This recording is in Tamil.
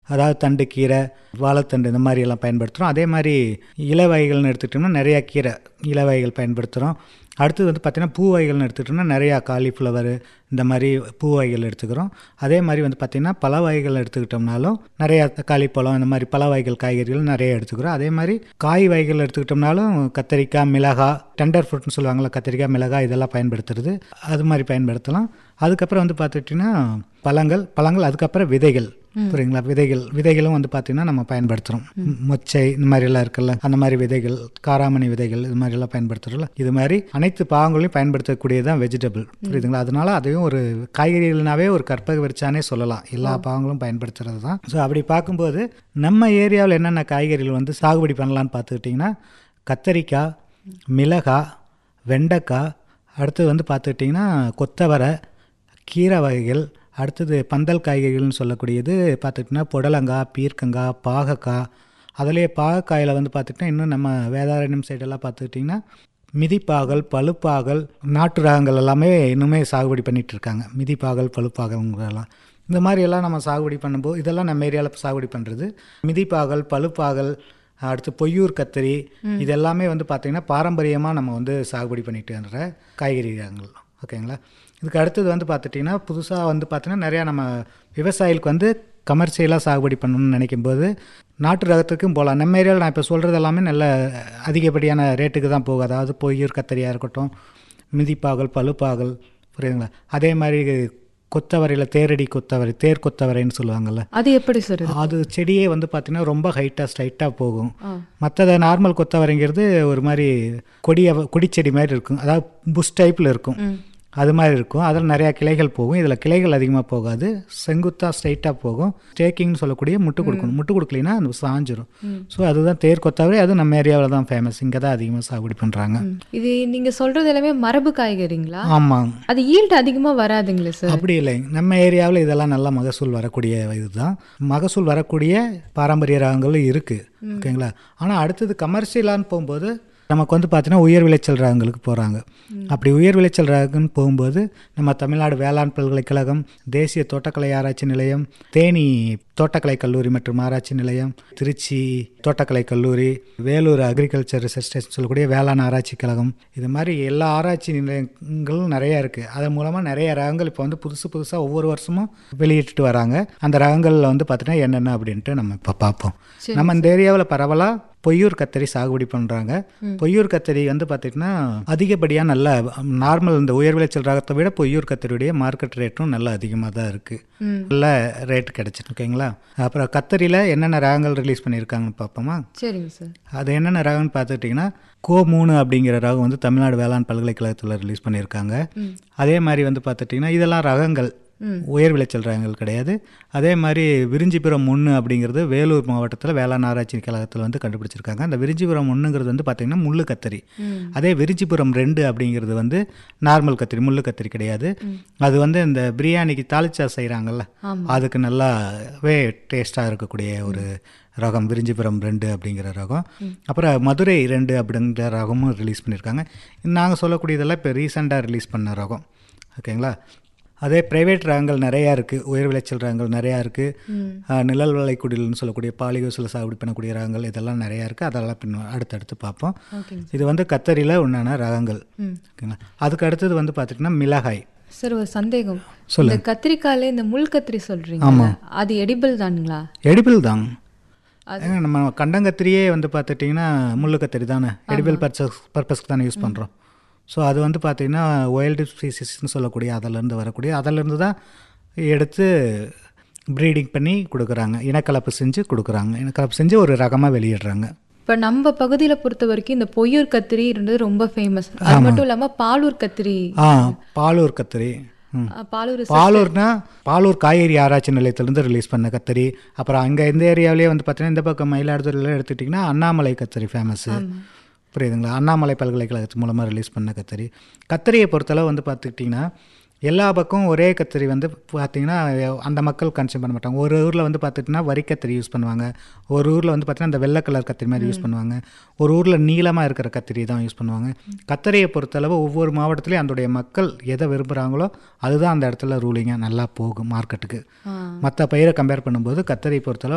அதாவது தண்டுக்கீரை வாழைத்தண்டு இந்த மாதிரி எல்லாம் பயன்படுத்துகிறோம் அதே மாதிரி இலை வகைகள்னு எடுத்துக்கிட்டோம்னா நிறையா கீரை இலை வகைகள் பயன்படுத்துகிறோம் அடுத்தது வந்து பார்த்திங்கன்னா பூ வகைகள்னு எடுத்துக்கிட்டோம்னா நிறையா காலிஃப்ளவர் இந்த மாதிரி பூ வகைகள் எடுத்துக்கிறோம் அதே மாதிரி வந்து பார்த்திங்கன்னா பல வகைகள் எடுத்துக்கிட்டோம்னாலும் நிறையா தக்காளிப்பழம் இந்த மாதிரி பல வகைகள் காய்கறிகள் நிறைய எடுத்துக்கிறோம் அதே மாதிரி காய் வகைகள் எடுத்துக்கிட்டோம்னாலும் கத்திரிக்காய் மிளகாய் டெண்டர் ஃப்ரூட்னு சொல்லுவாங்கள்ல கத்திரிக்காய் மிளகாய் இதெல்லாம் பயன்படுத்துறது அது மாதிரி பயன்படுத்தலாம் அதுக்கப்புறம் வந்து பார்த்துட்டிங்கன்னா பழங்கள் பழங்கள் அதுக்கப்புறம் விதைகள் புரியுங்களா விதைகள் விதைகளும் வந்து பார்த்திங்கன்னா நம்ம பயன்படுத்துகிறோம் மொச்சை இந்த மாதிரிலாம் இருக்குல்ல அந்த மாதிரி விதைகள் காராமணி விதைகள் இது மாதிரிலாம் பயன்படுத்துகிறோம்ல இது மாதிரி அனைத்து பாகங்களையும் பயன்படுத்தக்கூடியதான் வெஜிடபிள் புரியுதுங்களா அதனால அதையும் ஒரு காய்கறிகள்னாவே ஒரு கற்பக விரிச்சானே சொல்லலாம் எல்லா பாகங்களும் பயன்படுத்துறது தான் ஸோ அப்படி பார்க்கும்போது நம்ம ஏரியாவில் என்னென்ன காய்கறிகள் வந்து சாகுபடி பண்ணலான்னு பார்த்துக்கிட்டிங்கன்னா கத்தரிக்காய் மிளகாய் வெண்டைக்காய் அடுத்தது வந்து பார்த்துக்கிட்டிங்கன்னா கொத்தவரை கீரை வகைகள் அடுத்தது பந்தல் காய்கறிகள்னு சொல்லக்கூடியது பார்த்துக்கிட்டிங்கன்னா புடலங்காய் பீர்க்கங்காய் பாகக்காய் அதிலே பாகக்காயில் வந்து பார்த்துக்கிட்டிங்கன்னா இன்னும் நம்ம வேதாரண்யம் சைடெல்லாம் பார்த்துக்கிட்டிங்கன்னா மிதிப்பாகல் பழுப்பாகல் நாட்டு ரகங்கள் எல்லாமே இன்னுமே சாகுபடி பண்ணிட்டு இருக்காங்க மிதிப்பாகல் பழுப்பாகல்ங்கிறதெல்லாம் இந்த மாதிரி எல்லாம் நம்ம சாகுபடி பண்ணும்போது இதெல்லாம் நம்ம ஏரியாவில் சாகுபடி பண்ணுறது மிதிப்பாகல் பழுப்பாகல் அடுத்து பொய்யூர் கத்திரி இது எல்லாமே வந்து பார்த்திங்கன்னா பாரம்பரியமாக நம்ம வந்து சாகுபடி பண்ணிட்டு வர்ற காய்கறி ரகங்கள் ஓகேங்களா இதுக்கு அடுத்தது வந்து பார்த்துட்டிங்கன்னா புதுசாக வந்து பார்த்தீங்கன்னா நிறையா நம்ம விவசாயிகளுக்கு வந்து கமர்ஷியலாக சாகுபடி பண்ணணும்னு நினைக்கும்போது நாட்டு ரகத்துக்கும் போகலாம் நம்ம ஏரியாவில் நான் இப்போ சொல்கிறது எல்லாமே நல்ல அதிகப்படியான ரேட்டுக்கு தான் போகும் அதாவது பொய்யூர் கத்தரியாக இருக்கட்டும் மிதிப்பாகல் பழுப்பாகல் புரியுதுங்களா அதே மாதிரி கொத்தவரையில் தேரடி கொத்தவரை தேர் கொத்தவரைன்னு சொல்லுவாங்கள்ல அது எப்படி சார் இது? அது செடியே வந்து பார்த்தீங்கன்னா ரொம்ப ஹைட்டாக ஸ்ட்ரைட்டாக போகும் மற்றத நார்மல் கொத்தவரைங்கிறது ஒரு மாதிரி கொடிய கொடிச்செடி மாதிரி இருக்கும் அதாவது புஷ் டைப்பில் இருக்கும் அது மாதிரி இருக்கும் அதில் நிறையா கிளைகள் போகும் இதில் கிளைகள் அதிகமாக போகாது செங்குத்தாக ஸ்ட்ரைட்டாக போகும் ஸ்டேக்கிங்னு சொல்லக்கூடிய முட்டு கொடுக்கணும் முட்டு கொடுக்கலைன்னா அது சாஞ்சிரும் ஸோ அதுதான் தேர் கொத்தவரை அது நம்ம ஏரியாவில் தான் ஃபேமஸ் இங்கே தான் அதிகமாக சாகுபடி பண்ணுறாங்க ம். இது நீங்க சொல்றது எல்லாமே மரபு காய்கறிங்களா ஆமாங்க அது ஈல்டு அதிகமா வராதுங்களே சார் அப்படி இல்லைங்க நம்ம ஏரியாவில் இதெல்லாம் நல்லா மகசூல் வரக்கூடிய இதுதான் மகசூல் வரக்கூடிய பாரம்பரிய ரகங்களும் இருக்குது ஓகேங்களா ஆனால் அடுத்தது கமர்ஷியலான்னு போகும்போது நமக்கு வந்து பார்த்தீங்கன்னா உயர் விளைச்சல் ரகங்களுக்கு போகிறாங்க அப்படி உயர் விளைச்சல் ரகம்னு போகும்போது நம்ம தமிழ்நாடு வேளாண் பல்கலைக்கழகம் தேசிய தோட்டக்கலை ஆராய்ச்சி நிலையம் தேனி தோட்டக்கலை கல்லூரி மற்றும் ஆராய்ச்சி நிலையம் திருச்சி தோட்டக்கலை கல்லூரி வேலூர் அக்ரிகல்ச்சர் ரிசர்ச் ஸ்டேஷன் சொல்லக்கூடிய வேளாண் ஆராய்ச்சி கழகம் இது மாதிரி எல்லா ஆராய்ச்சி நிலையங்களும் நிறையா இருக்குது அதன் மூலமாக நிறைய ரகங்கள் இப்போ வந்து புதுசு புதுசாக ஒவ்வொரு வருஷமும் வெளியிட்டு வராங்க அந்த ரகங்களில் வந்து பார்த்தீங்கன்னா என்னென்ன அப்படின்ட்டு நம்ம இப்போ பார்ப்போம் நம்ம இந்த ஏரியாவில் பரவலாக பொய்யூர் கத்தரி சாகுபடி பண்ணுறாங்க பொய்யூர் கத்தரி வந்து பார்த்திங்கன்னா அதிகப்படியாக நல்ல நார்மல் இந்த உயர் விளைச்சல் ரகத்தை விட பொய்யூர் கத்தரியுடைய மார்க்கெட் ரேட்டும் நல்லா அதிகமாக தான் இருக்குது நல்ல ரேட் கிடச்சிட்டு ஓகேங்களா அப்புறம் கத்தரியில் என்னென்ன ரகங்கள் ரிலீஸ் பண்ணியிருக்காங்கன்னு பார்ப்போமா சரிங்க சார் அது என்னென்ன ரகம்னு பார்த்துட்டிங்கன்னா கோ மூணு அப்படிங்கிற ரகம் வந்து தமிழ்நாடு வேளாண் பல்கலைக்கழகத்தில் ரிலீஸ் பண்ணியிருக்காங்க அதே மாதிரி வந்து பார்த்துட்டிங்கன்னா இதெல்லாம் ரகங்கள் உயர் விளைச்சல் ரகங்கள் கிடையாது அதே மாதிரி விரிஞ்சிபுரம் ஒன்று அப்படிங்கிறது வேலூர் மாவட்டத்தில் வேளாண் ஆராய்ச்சி கழகத்தில் வந்து கண்டுபிடிச்சிருக்காங்க அந்த விரிஞ்சிபுரம் ஒன்றுங்கிறது வந்து பார்த்திங்கன்னா முள்ளு கத்திரி அதே விரிஞ்சிபுரம் ரெண்டு அப்படிங்கிறது வந்து நார்மல் கத்திரி முள்ளு கத்திரி கிடையாது அது வந்து இந்த பிரியாணிக்கு தாளிச்சா செய்கிறாங்கல்ல அதுக்கு நல்லாவே டேஸ்ட்டாக இருக்கக்கூடிய ஒரு ரகம் விரிஞ்சிபுரம் ரெண்டு அப்படிங்கிற ரகம் அப்புறம் மதுரை ரெண்டு அப்படிங்கிற ரகமும் ரிலீஸ் பண்ணியிருக்காங்க நாங்கள் சொல்லக்கூடியதெல்லாம் இப்போ ரீசெண்டாக ரிலீஸ் பண்ண ரகம் ஓகேங்களா அதே ப்ரைவேட் ரகங்கள் நிறையா இருக்குது உயர் விளைச்சல் ரகங்கள் நிறையா இருக்குது நிழல் விளைக்குடில்னு சொல்லக்கூடிய பாலிகோசில் சாகுபடி பண்ணக்கூடிய ரகங்கள் இதெல்லாம் நிறையா இருக்குது அதெல்லாம் பின்ன அடுத்தடுத்து பார்ப்போம் ஓகேங்க இது வந்து கத்தரியில் உண்டான ரகங்கள் ஓகேங்களா அதுக்கு அடுத்தது வந்து பார்த்துட்டிங்கன்னா மிளகாய் சார் ஒரு சந்தேகம் இந்த கத்திரிக்காயில இந்த முள் கத்திரி சொல்றீங்க அது எடிபிள் தானுங்களா எடிபிள் தாங்க ஏங்க, நம்ம கண்டங்கத்திரியே வந்து பார்த்துட்டிங்கன்னா முள்ளு கத்திரி தானே எடிபிள் பர்பஸ் பர்பஸ்க்கு தானே யூஸ் பண்ணுறோம் ஸோ அது வந்து பார்த்திங்கன்னா ஒயில்டு ஸ்பீசிஸ்னு சொல்லக்கூடிய அதிலேருந்து வரக்கூடிய அதிலேருந்து தான் எடுத்து ப்ரீடிங் பண்ணி கொடுக்குறாங்க இனக்கலப்பு செஞ்சு கொடுக்குறாங்க இனக்கலப்பு செஞ்சு ஒரு ரகமாக வெளியிடுறாங்க இப்ப நம்ம பகுதியில பொறுத்த வரைக்கும் இந்த பொய்யூர் கத்திரி இருந்தது ரொம்ப ஃபேமஸ் அது மட்டும் இல்லாம பாலூர் கத்திரி ஆ பாலூர் கத்திரி ம் அஹ், பாலூர் பாலூர்னா பாலூர் காய்கறி ஆராய்ச்சி நிலையத்திலேருந்து ரிலீஸ் பண்ண கத்திரி அப்புறம் அங்கே இந்த ஏரியாவிலேயே வந்து பார்த்தீங்கன்னா இந்த பக்கம் மயிலாடுதுறையில் எடுத்துட்டிங்கன்னா அண்ணாமலை கத்திரி ஃபேமஸு புரியுதுங்களா அண்ணாமலை பல்கலைக்கழகத்து மூலமாக ரிலீஸ் பண்ண கத்திரி கத்திரியை பொறுத்தளவு வந்து பார்த்துக்கிட்டிங்கன்னா எல்லா பக்கம் ஒரே கத்திரி வந்து பார்த்தீங்கன்னா அந்த மக்கள் கன்சியூம் பண்ண மாட்டாங்க ஒரு ஊரில் வந்து பார்த்துட்டிங்கன்னா வரி கத்திரி யூஸ் பண்ணுவாங்க ஒரு ஊரில் வந்து பார்த்தீங்கன்னா இந்த வெள்ளை கலர் கத்திரி மாதிரி யூஸ் பண்ணுவாங்க ஒரு ஊரில் நீளமாக இருக்கிற கத்திரி தான் யூஸ் பண்ணுவாங்க கத்திரியை பொறுத்தளவு ஒவ்வொரு மாவட்டத்துலேயும் அதோடைய மக்கள் எதை விரும்புகிறாங்களோ அதுதான் அந்த இடத்துல ரூலிங்காக நல்லா போகும் மார்க்கெட்டுக்கு மற்ற பயிரை கம்பேர் பண்ணும்போது கத்தரியை பொறுத்தளவு